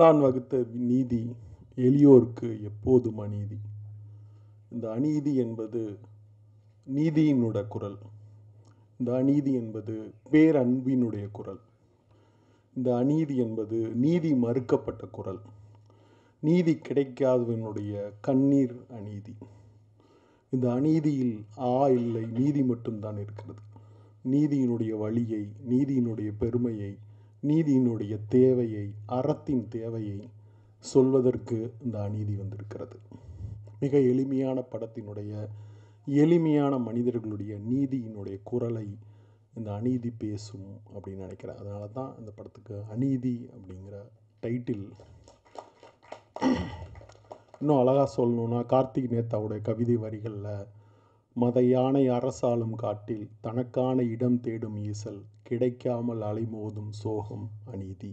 ஆசான் வகுத்த நீதி எளியோர்க்கு எப்போதும் அநீதி இந்த அநீதி என்பது நீதியினுடைய குரல் இந்த அநீதி என்பது பேரன்பினுடைய குரல் இந்த அநீதி என்பது நீதி மறுக்கப்பட்ட குரல் நீதி கிடைக்காதவனுடைய கண்ணீர் அநீதி இந்த அநீதியில் ஆ இல்லை நீதி மட்டும்தான் இருக்கிறது நீதியினுடைய வழியை நீதியினுடைய பெருமையை நீதியினுடைய தேவையை அறத்தின் தேவையை சொல்வதற்கு இந்த அநீதி வந்திருக்கிறது மிக எளிமையான படத்தினுடைய எளிமையான மனிதர்களுடைய நீதியினுடைய குரலை இந்த அநீதி பேசும் அப்படின்னு நினைக்கிறேன் அதனால தான் இந்த படத்துக்கு அநீதி அப்படிங்கிற டைட்டில் இன்னும் அழகாக சொல்லணும்னா கார்த்திக் நேத்தாவுடைய கவிதை வரிகளில் மத யானை அரசாளும் காட்டில் தனக்கான இடம் தேடும் ஈசல் கிடைக்காமல் அலைமோதும் சோகம் அநீதி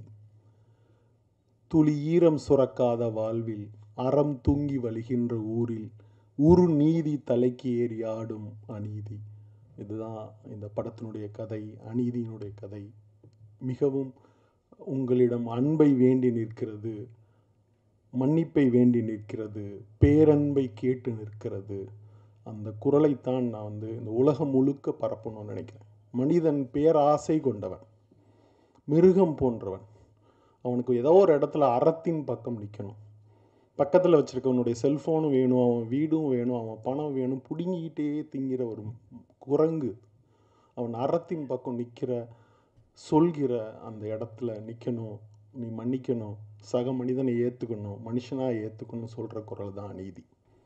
துளி ஈரம் சுரக்காத வாழ்வில் அறம் தூங்கி வழிகின்ற ஊரில் உரு நீதி தலைக்கு ஏறி ஆடும் அநீதி இதுதான் இந்த படத்தினுடைய கதை அநீதியினுடைய கதை மிகவும் உங்களிடம் அன்பை வேண்டி நிற்கிறது மன்னிப்பை வேண்டி நிற்கிறது பேரன்பை கேட்டு நிற்கிறது அந்த குரலைத்தான் நான் வந்து இந்த உலகம் முழுக்க பரப்பணும்னு நினைக்கிறேன் மனிதன் பேராசை கொண்டவன் மிருகம் போன்றவன் அவனுக்கு ஏதோ ஒரு இடத்துல அறத்தின் பக்கம் நிற்கணும் பக்கத்தில் வச்சுருக்கவனுடைய செல்ஃபோனும் வேணும் அவன் வீடும் வேணும் அவன் பணம் வேணும் பிடுங்கிக்கிட்டே திங்கிற ஒரு குரங்கு அவன் அறத்தின் பக்கம் நிற்கிற சொல்கிற அந்த இடத்துல நிற்கணும் நீ மன்னிக்கணும் சக மனிதனை ஏற்றுக்கணும் மனுஷனாக ஏற்றுக்கணும் சொல்கிற குரல் தான் நீதி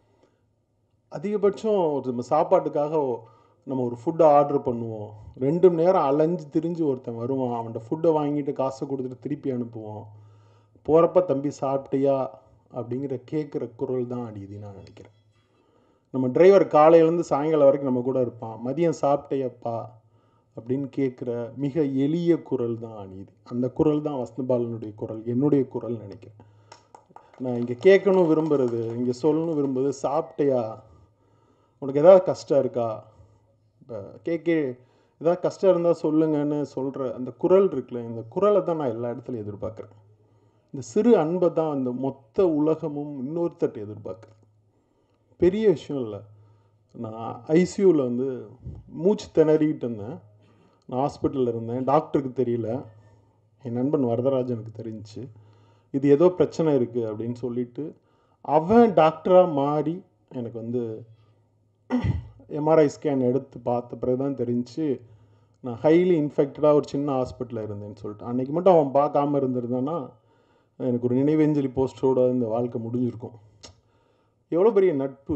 அதிகபட்சம் ஒரு நம்ம சாப்பாட்டுக்காக நம்ம ஒரு ஃபுட்டை ஆர்டர் பண்ணுவோம் ரெண்டு மணி நேரம் அலைஞ்சு திரிஞ்சு ஒருத்தன் வருவான் அவன்கிட்ட ஃபுட்டை வாங்கிட்டு காசை கொடுத்துட்டு திருப்பி அனுப்புவோம் போகிறப்ப தம்பி சாப்பிட்டியா அப்படிங்கிற கேட்குற குரல் தான் அநீதி நான் நினைக்கிறேன் நம்ம டிரைவர் காலையிலேருந்து சாயங்காலம் வரைக்கும் நம்ம கூட இருப்பான் மதியம் சாப்பிட்டையப்பா அப்படின்னு கேட்குற மிக எளிய குரல் தான் அநீதி அந்த குரல் தான் வசந்தபாலனுடைய குரல் என்னுடைய குரல் நினைக்கிறேன் நான் இங்கே கேட்கணும் விரும்புகிறது இங்கே சொல்லணும் விரும்புறது சாப்பிட்டையா உனக்கு ஏதாவது கஷ்டம் இருக்கா இப்போ கேட்க ஏதாவது கஷ்டம் இருந்தால் சொல்லுங்கன்னு சொல்கிற அந்த குரல் இருக்குல்ல இந்த குரலை தான் நான் எல்லா இடத்துலையும் எதிர்பார்க்குறேன் இந்த சிறு அன்பை தான் அந்த மொத்த உலகமும் இன்னொருத்தட்ட எதிர்பார்க்குறேன் பெரிய விஷயம் இல்லை நான் ஐசியூவில் வந்து மூச்சு திணறிக்கிட்டு இருந்தேன் நான் ஹாஸ்பிட்டலில் இருந்தேன் டாக்டருக்கு தெரியல என் நண்பன் வரதராஜனுக்கு தெரிஞ்சுச்சு இது ஏதோ பிரச்சனை இருக்குது அப்படின்னு சொல்லிட்டு அவன் டாக்டராக மாறி எனக்கு வந்து எம்ஆர்ஐ ஸ்கேன் எடுத்து பார்த்த பிறகு தான் தெரிஞ்சு நான் ஹைலி இன்ஃபெக்டடாக ஒரு சின்ன ஹாஸ்பிட்டலில் இருந்தேன்னு சொல்லிட்டு அன்றைக்கி மட்டும் அவன் பார்க்காம இருந்திருந்தான்னா எனக்கு ஒரு நினைவேஞ்சலி போஸ்டரோட இந்த வாழ்க்கை முடிஞ்சிருக்கும் எவ்வளோ பெரிய நட்பு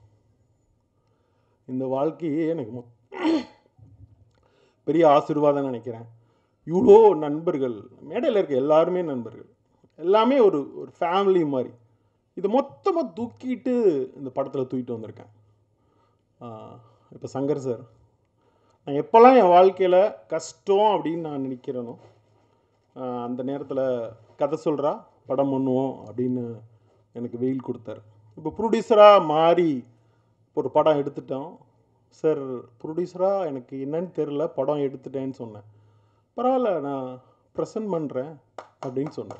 இந்த வாழ்க்கையே எனக்கு மொ பெரிய ஆசீர்வாதம் நினைக்கிறேன் இவ்வளோ நண்பர்கள் மேடையில் இருக்க எல்லாருமே நண்பர்கள் எல்லாமே ஒரு ஒரு ஃபேமிலி மாதிரி இதை மொத்தமாக தூக்கிட்டு இந்த படத்தில் தூக்கிட்டு வந்திருக்கேன் இப்போ சங்கர் சார் நான் எப்போல்லாம் என் வாழ்க்கையில் கஷ்டம் அப்படின்னு நான் நினைக்கிறேனோ அந்த நேரத்தில் கதை சொல்கிறா படம் பண்ணுவோம் அப்படின்னு எனக்கு வெயில் கொடுத்தாரு இப்போ ப்ரொடியூசராக மாறி ஒரு படம் எடுத்துட்டோம் சார் ப்ரொடியூசராக எனக்கு என்னன்னு தெரில படம் எடுத்துட்டேன்னு சொன்னேன் பரவாயில்ல நான் ப்ரெசன்ட் பண்ணுறேன் அப்படின்னு சொன்னேன்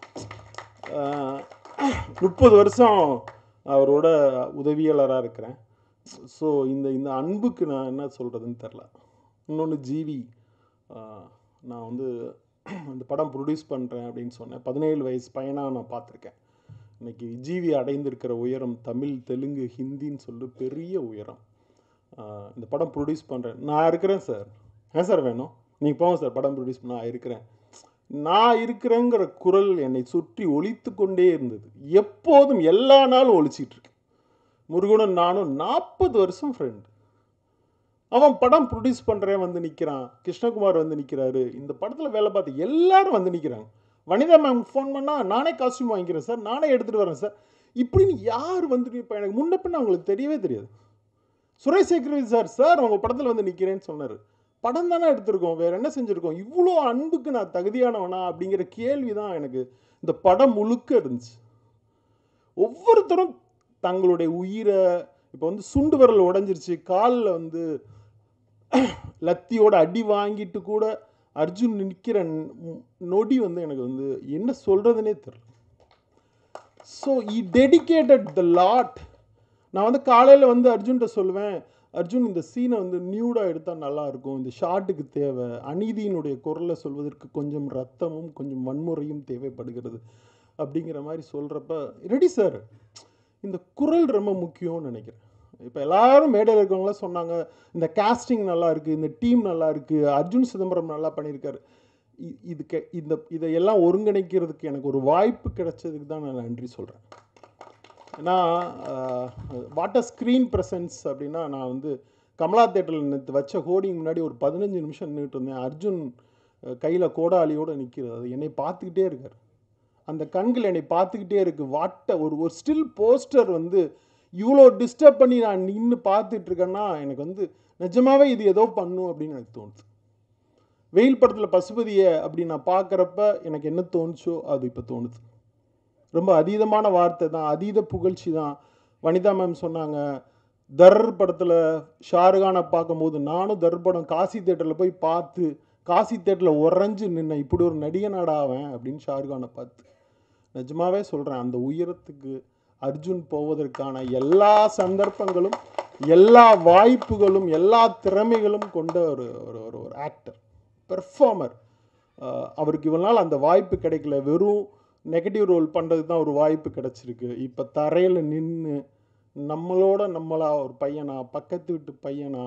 முப்பது வருஷம் அவரோட உதவியாளராக இருக்கிறேன் ஸோ இந்த இந்த அன்புக்கு நான் என்ன சொல்கிறதுன்னு தெரில இன்னொன்று ஜிவி நான் வந்து இந்த படம் ப்ரொடியூஸ் பண்ணுறேன் அப்படின்னு சொன்னேன் பதினேழு வயசு பையனாக நான் பார்த்துருக்கேன் இன்னைக்கு ஜிவி அடைந்திருக்கிற உயரம் தமிழ் தெலுங்கு ஹிந்தின்னு சொல்லி பெரிய உயரம் இந்த படம் ப்ரொடியூஸ் பண்ணுறேன் நான் இருக்கிறேன் சார் ஏன் சார் வேணும் நீங்கள் போங்க சார் படம் ப்ரொடியூஸ் பண்ண நான் இருக்கிறேன் நான் இருக்கிறேங்கிற குரல் என்னை சுற்றி ஒழித்து கொண்டே இருந்தது எப்போதும் எல்லா நாளும் ஒழிச்சிட்டு இருக்கு முருகனும் நானும் நாற்பது வருஷம் ஃப்ரெண்டு அவன் படம் ப்ரொடியூஸ் பண்ணுறேன் வந்து நிற்கிறான் கிருஷ்ணகுமார் வந்து நிற்கிறாரு இந்த படத்தில் வேலை பார்த்து எல்லாரும் வந்து நிற்கிறாங்க வனிதா மேம் ஃபோன் பண்ணால் நானே காஸ்டியூம் வாங்கிக்கிறேன் சார் நானே எடுத்துகிட்டு வரேன் சார் இப்படின்னு யார் வந்து இப்போ எனக்கு முன்ன பின்ன அவங்களுக்கு தெரியவே தெரியாது சுரேஷ் சேகரவி சார் சார் உங்கள் படத்தில் வந்து நிற்கிறேன்னு சொன்னார் படம் தானே எடுத்திருக்கோம் வேறு என்ன செஞ்சுருக்கோம் இவ்வளோ அன்புக்கு நான் தகுதியானவனா அப்படிங்கிற கேள்வி தான் எனக்கு இந்த படம் முழுக்க இருந்துச்சு ஒவ்வொருத்தரும் தங்களுடைய உயிரை இப்போ வந்து சுண்டு விரல் உடஞ்சிருச்சு காலில் வந்து லத்தியோட அடி வாங்கிட்டு கூட அர்ஜுன் நிற்கிற நொடி வந்து எனக்கு வந்து என்ன சொல்கிறதுனே தெரில so I dedicated the lot நான் வந்து காலையில் வந்து அர்ஜுன்கிட்ட சொல்லுவேன் அர்ஜுன் இந்த சீனை வந்து நியூடாக எடுத்தால் நல்லா இருக்கும் இந்த ஷாட்டுக்கு தேவை அநீதியினுடைய குரலை சொல்வதற்கு கொஞ்சம் ரத்தமும் கொஞ்சம் வன்முறையும் தேவைப்படுகிறது அப்படிங்கிற மாதிரி சொல்கிறப்ப ரெடி சார் இந்த குரல் ரொம்ப முக்கியம்னு நினைக்கிறேன் இப்போ எல்லாரும் மேடையில் இருக்கவங்களாம் சொன்னாங்க இந்த casting நல்லா இருக்குது இந்த டீம் நல்லா இருக்குது அர்ஜுன் சிதம்பரம் நல்லா பண்ணியிருக்காரு இ- இதுக்கு இந்த இதையெல்லாம் ஒருங்கிணைக்கிறதுக்கு எனக்கு ஒரு வாய்ப்பு கிடைச்சதுக்கு தான் நான் நன்றி சொல்கிறேன் ஏன்னா வாட் அ ஸ்க்ரீன் ப்ரெசன்ஸ் அப்படின்னா நான் வந்து கமலா தேட்டரில் நேற்று வச்ச ஹோர்டிங் முன்னாடி ஒரு பதினஞ்சு நிமிஷம் நின்றுட்டு இருந்தேன் அர்ஜுன் கையில் கோடாலியோடு நிற்கிறது அது என்னை பார்த்துக்கிட்டே இருக்கார் அந்த கண்கள் என்னை பார்த்துக்கிட்டே இருக்கு வாட்ட ஒரு ஒரு ஸ்டில் போஸ்டர் வந்து இவ்வளோ டிஸ்டர்ப் பண்ணி நான் நின்று பார்த்துட்டு இருக்கேன்னா எனக்கு வந்து நிஜமாவே இது ஏதோ பண்ணும் அப்படின்னு எனக்கு தோணுது வெயில் படத்தில் பசுபதியை அப்படி நான் பார்க்குறப்ப எனக்கு என்ன தோணுச்சோ அது இப்போ தோணுது ரொம்ப அதீதமான வார்த்தை தான் அதீத புகழ்ச்சி தான் வனிதா மேம் சொன்னாங்க தர் படத்தில் ஷாருகானை பார்க்கும்போது நானும் தர் படம் காசி தேட்டரில் போய் பார்த்து காசி தேட்டரில் உறைஞ்சு நின்ன இப்படி ஒரு நடிகனாடா அவன் அப்படின்னு ஷாருகானை பார்த்து நிஜமாவே சொல்கிறேன் அந்த உயரத்துக்கு அர்ஜுன் போவதற்கான எல்லா சந்தர்ப்பங்களும் எல்லா வாய்ப்புகளும் எல்லா திறமைகளும் கொண்ட ஒரு ஒரு ஒரு ஒரு ஆக்டர் பெர்ஃபார்மர் அவருக்கு இவ்வளவு நாள் அந்த வாய்ப்பு கிடைக்கல வெறும் நெகட்டிவ் ரோல் பண்ணுறதுக்கு தான் ஒரு வாய்ப்பு கிடைச்சிருக்கு இப்போ தரையில் நின்று நம்மளோட நம்மளா ஒரு பையனா பக்கத்து வீட்டு பையனா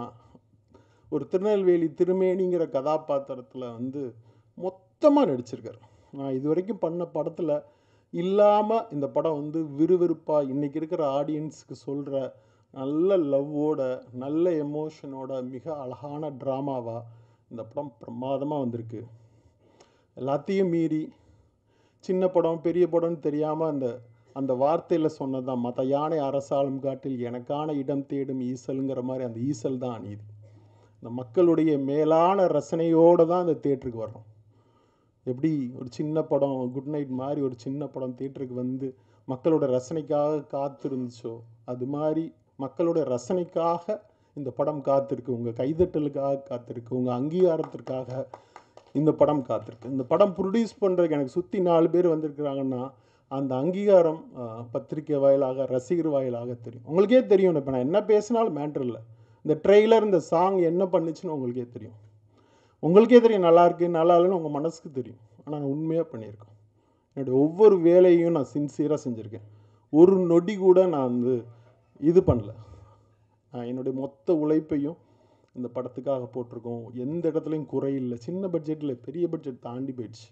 ஒரு திருநெல்வேலி திருமேனிங்கிற கதாபாத்திரத்தில் வந்து மொத்தமாக நடிச்சிருக்காரு நான் இது வரைக்கும் பண்ண படத்தில் இல்லாமல் இந்த படம் வந்து விறுவிறுப்பாக இன்றைக்கி இருக்கிற ஆடியன்ஸுக்கு சொல்கிற நல்ல லவ்வோட நல்ல எமோஷனோட மிக அழகான ட்ராமாவாக இந்த படம் பிரமாதமாக வந்திருக்கு எல்லாத்தையும் மீறி சின்ன படம் பெரிய படம்னு தெரியாமல் அந்த அந்த வார்த்தையில் சொன்னதான் மற்ற யானை அரசாளும் காட்டில் எனக்கான இடம் தேடும் ஈசலுங்கிற மாதிரி அந்த ஈசல் தான் அநீதி இந்த மக்களுடைய மேலான ரசனையோடு தான் அந்த தேட்டருக்கு வர்றோம் எப்படி ஒரு சின்ன படம் குட் நைட் மாதிரி ஒரு சின்ன படம் தேட்டருக்கு வந்து மக்களோட ரசனைக்காக காத்திருந்துச்சோ அது மாதிரி மக்களோட ரசனைக்காக இந்த படம் காத்திருக்கு உங்கள் கைதட்டலுக்காக காத்திருக்கு உங்கள் அங்கீகாரத்திற்காக இந்த படம் காத்திருக்கு இந்த படம் ப்ரொடியூஸ் பண்ணுறதுக்கு எனக்கு சுற்றி நாலு பேர் வந்திருக்கிறாங்கன்னா அந்த அங்கீகாரம் அஹ், பத்திரிக்கை வாயிலாக ரசிகர் வாயிலாக தெரியும் உங்களுக்கே தெரியும் இப்போ நான் என்ன பேசினாலும் மேட்ரு இல்லை இந்த ட்ரெய்லர் இந்த சாங் என்ன பண்ணுச்சுன்னு உங்களுக்கே தெரியும் உங்களுக்கே தெரியும் நல்லா இருக்கு நல்லா இல்லைன்னு உங்கள் மனசுக்கு தெரியும் ஆனால் நான் உண்மையாக பண்ணியிருக்கேன் என்னுடைய ஒவ்வொரு வேலையும் நான் சின்சியராக செஞ்சுருக்கேன் ஒரு நொடி கூட நான் வந்து இது பண்ணல நான் என்னுடைய மொத்த உழைப்பையும் இந்த படத்துக்காக போட்டிருக்கோம் எந்த இடத்துலையும் குறை இல்லை சின்ன பட்ஜெட்டில் பெரிய பட்ஜெட் தாண்டி போயிடுச்சு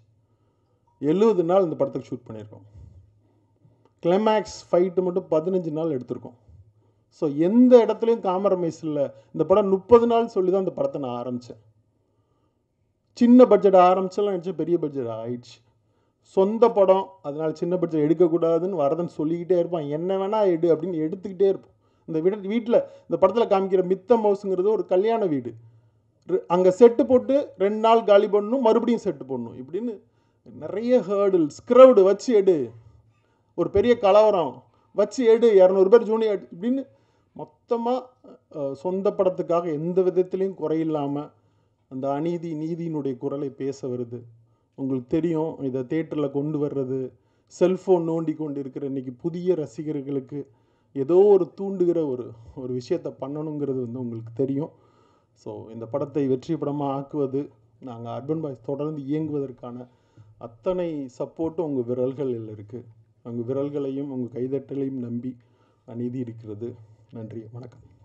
எழுபது நாள் இந்த படத்துக்கு ஷூட் பண்ணியிருக்கோம் கிளைமேக்ஸ் ஃபைட்டு மட்டும் பதினஞ்சு நாள் எடுத்திருக்கோம் ஸோ எந்த இடத்துலையும் காம்ப்ரமைஸ் இல்லை இந்த படம் முப்பது நாள் சொல்லி தான் இந்த படத்தை நான் ஆரம்பித்தேன் சின்ன பட்ஜெட் ஆரம்பிச்செல்லாம் நினச்சேன் பெரிய பட்ஜெட் ஆயிடுச்சு சொந்த படம் அதனால் சின்ன பட்ஜெட் எடுக்கக்கூடாதுன்னு வரதன் சொல்லிக்கிட்டே இருப்பான் என்ன வேணால் எடு அப்படின்னு எடுத்துக்கிட்டே இருப்போம் இந்த வீட வீட்டில் இந்த படத்தில் காமிக்கிற மித்த மவுஸுங்கிறது ஒரு கல்யாண வீடு அங்கே செட்டு போட்டு ரெண்டு நாள் காலி பண்ணணும் மறுபடியும் செட்டு போடணும் இப்படின்னு நிறைய ஹேர்டில் ஸ்க்ரவுடு வச்சு எடு ஒரு பெரிய கலவரம் வச்சு எடு இரநூறு பேர் ஜூனியர் இப்படின்னு மொத்தமாக சொந்த படத்துக்காக எந்த விதத்துலேயும் குறையில்லாமல் அந்த அநீதி நீதியினுடைய குரலை பேச வருது உங்களுக்கு தெரியும் இதை தேட்டரில் கொண்டு வர்றது செல்ஃபோன் நோண்டி கொண்டு இருக்கிற இன்னைக்கு புதிய ரசிகர்களுக்கு ஏதோ ஒரு தூண்டுகிற ஒரு ஒரு விஷயத்தை பண்ணணுங்கிறது வந்து உங்களுக்கு தெரியும் ஸோ இந்த படத்தை வெற்றி படமாக ஆக்குவது நாங்கள் அர்பன் பாய்ஸ் தொடர்ந்து இயங்குவதற்கான அத்தனை சப்போர்ட்டும் உங்கள் விரல்களில் இருக்குது உங்கள் விரல்களையும் உங்கள் கைதட்டலையும் நம்பி அநீதி இருக்கிறது நன்றி வணக்கம்